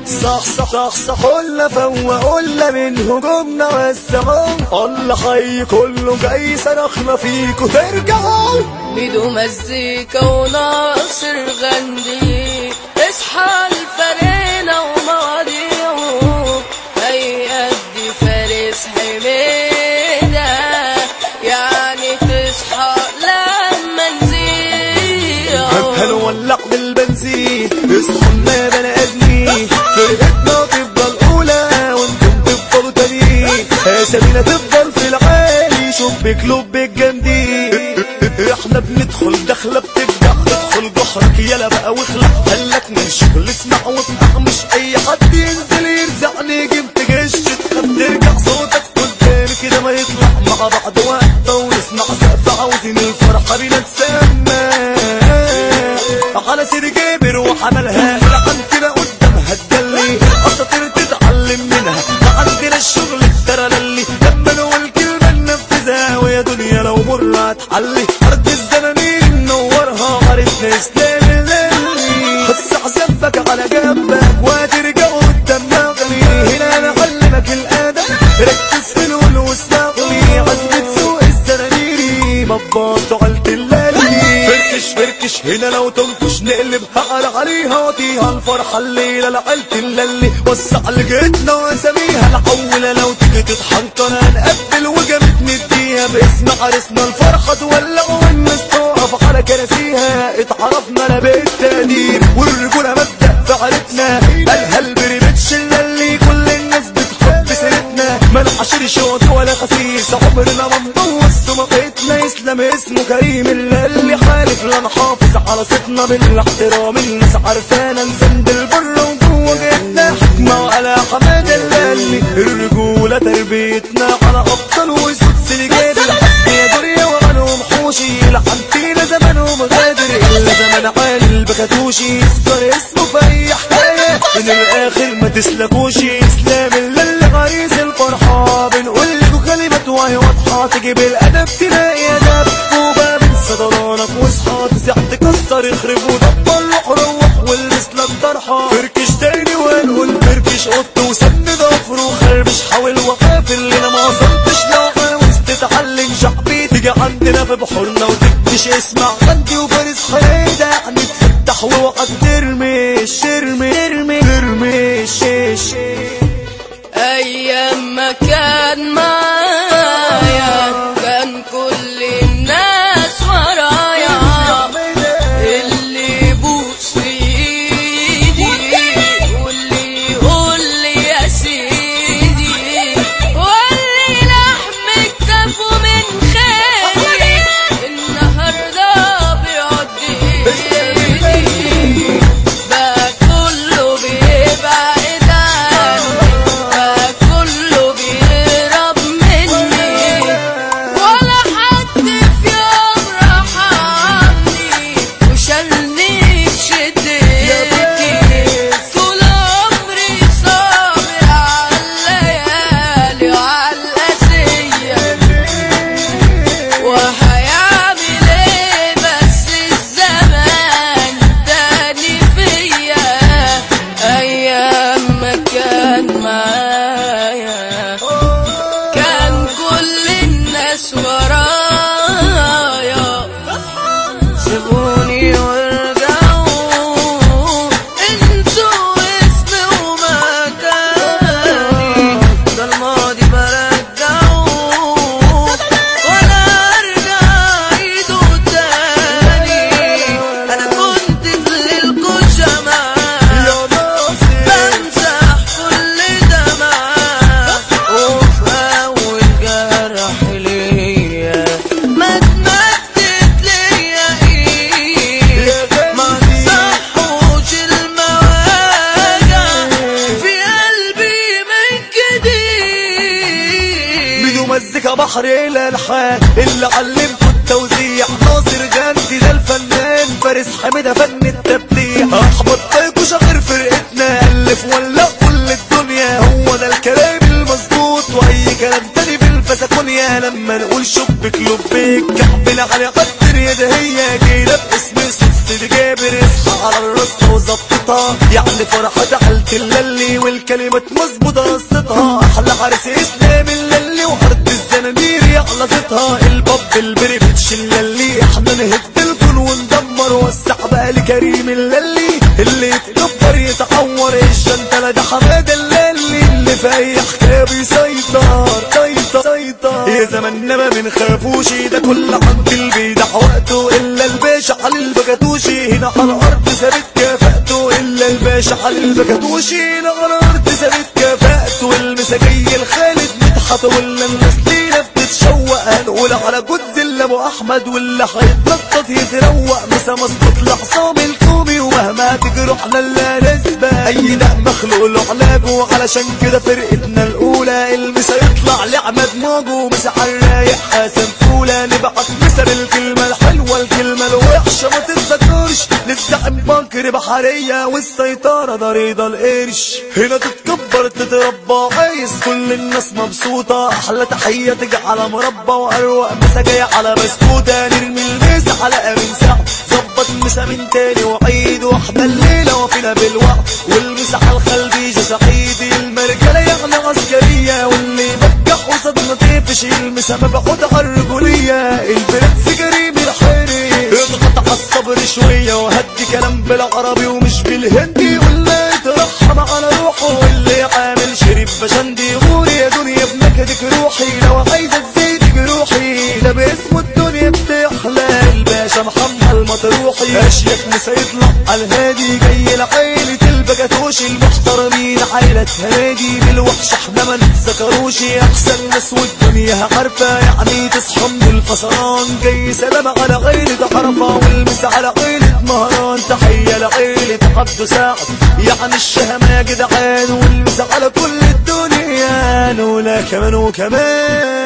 صح صح صح صح قلنا فوقنا من هجومنا والسماء الله حي كله جاي صرخنا فيكوا ترجعوا بدو مزيكا وناصر غندي اصحى الفرينة ومواضيعه هيأدي فارس حميدة يعني تصحى لما نزيعه هلو ولع بالبنزين اصحوا يا بني ادمين فرقتنا تفضل اولى وانتم تفضلوا تانيين اسامينا تفضل في العالي شبك لبك جامدين احنا بندخل دخله بتبدع ادخل جحرك يلا بقى واخلع قالك من شغل اسمع واطلع مش اي حد ينزل يرزعني جبت جيش تخاف ترجع صوتك قدامي كده ما يطلع مع بعض وقفه ونسمع سقفه عاوزين الفرحه بينا تسمى على سيدي جابر وحملها لعنتنا قدامها تجلي اساطير تتعلم منها ما عندنا الشغل الترللي لما نقول كلمه ننفذها ويا دنيا لو مر هتحلي ارض الزنانير نورها عرفنا اسلام الليلي حس ذنبك على جنبك وهترجع قدام مغني هنا انا علمك الادب ركز في القول واسمعني عزمة سوق الزنانيري مباط علت الليلي فركش فركش هنا لو تنكش نقلبها على عليها واطيها الفرحة الليلة لعلت اللي وسع لجيتنا واساميها الحولة لو تيجي تتحنطر هنقبل وجابت نديها باسم عرسنا الفرحة تولع والناس تقف على كراسيها اتعرفنا لا بالتقدير والرجولة مبدأ في عرفنا قالها البريمتش اللي كل الناس بتحب سيرتنا ما نعشرش وضع ولا خسيس عمرنا ما نبوظ سمعتنا يسلم اسمه كريم اللي حالف لا نحافظ على صوتنا بالاحترام الناس عارفانا نسند البر وجوه جيتنا حكمة وعلى حماد اللي الرجولة تربيتنا على أبطال وسط سنجاد الحسن يا دنيا وعنهم حوشي لحنتينا زمانهم غادر إلا زمان عالي البكاتوشي يذكر اسمه في أي حكاية من الآخر ما تسلكوش إسلام اللي غريز الفرحة بنقول لكم كلمة وهي واضحة تجيب الأدب تلاقي أدب وبقى من صدرانك واصحى تسع تكسر يخرب ودبر روح روح والبس لك طرحة فركش تاني ونقول فركش قط وسند ضفر وخربش حاول وقاف اللي انا ما وصلتش لو عاوز تتعلم شعبي تيجي عندنا في بحورنا وتكتش اسمع غندي وفارس حيدة يعني تفتح ووقت ترمش ترمي ترمي ترمي شيش ايام ما كان معايا كان كل الناس ورايا اللي يبوس في ايدي واللي يقول لي يا سيدي واللي لحم كتفه من خيري النهارده بيقعد ايدي بقى كله بيبعد عني بقى كله بيهرب مني ولا حد في يوم رحمني وشالني شدتي طول عمري صابر على الليالي وعلى الأسية وهيعمل ايه بس الزمان تاني فيا ايام ما كان معايا كان كل الناس ورايا سيبوني وارجعوا انسوا اسمي ومكاني ده الماضي برجعه ولا ارجع ايده تاني انا كنت في الكشماء بمسح كل دمعة وفي أول جرح ليا ما اتمدت ليا إيد ما تصحوش المواجع في قلبي من جديد بدو مزيكا بحر الالحان اللي علمكوا التوزيع ناصر جندي ده الفنان فارس حميدة فن التبديع احمد طيب وشغل فرقتنا الف ولا كل الدنيا هو ده الكلام المظبوط واي كلام تاني بالفسكونيا لما نقول شبك لبك كعبنا على قدر يد هي كده باسم صوت جابر اصحى على الرصة وظبطها يعني فرحة عيلة اللي والكلمات مظبوطة قصتها احلى عرس اسلام اللي وارض الزنانير يعلى صوتها الباب البري بتشل اللي احنا نهد الكون وندمر وسع بقى لكريم اللي اللي يتكبر يتعور الجنتلة ده حماد اللي اللي في اي حكايه بيسيطر سيطر سيطر يا زماننا ما بنخافوش ده كل عند البيدع وقته الا الباشا على البكاتوشي هنا على الارض ثابت كفاءته الا الباشا على البكاتوشي هنا على الارض ثابت كفاءته المساجي الخالد مدحت ولا الناس لينا بتتشوق هنقول على جد اللي ابو احمد واللي هيتنطط يتروق مسا مظبوط لحصام الكومي ومهما تجرحنا الا نسبة اي ده مخلوق له علاجه وعلشان كده فرقتنا الاولى المسا يطلع لعمد موجه مسا عالرايق حاسم فولة نبعت مسر الكلمة الحلوة الكلمة الوحشة ما تتذكرش نفتح بنكر بحرية والسيطرة ده رضا القرش هنا تتكبر تتربى عايز كل الناس مبسوطة احلى تحية تجي على مربى واروق مسا جاية على بسكوتة نرمي المسا على امين سعد ظبط مسا من تاني وعيد واحدة الليلة وفينا بالوعد والمسا على الخلبي سعيد المرجلة يعني عسكرية واللي بكح وصدنا طيفش المسا مبعود على الرجولية البرنس كريم الحيري اضغط على الصبر شوية وهدي كلام بالعربي ومش بالهندي واللي يترحم على روحه واللي عامل شريف بشندي غوري يا دنيا بنكدك روحي لو عايزة تزيدك روحي ده باسمه الدنيا بتحلى الباشا محمد المطروحي اشيك مسا يطلع على الهادي جاي لعيلة البكاتوش المحترمين عيلة هادي بالوحش احنا ما نتذكروش احسن ناس والدنيا عارفة يعني تصحى من الفصلان جاي سلام على عيلة عرفة والمس على عيلة مهران تحية لعيلة عبد سعد يعني الشهم يا جدعان والمس على كل الدنيا نولا كمان وكمان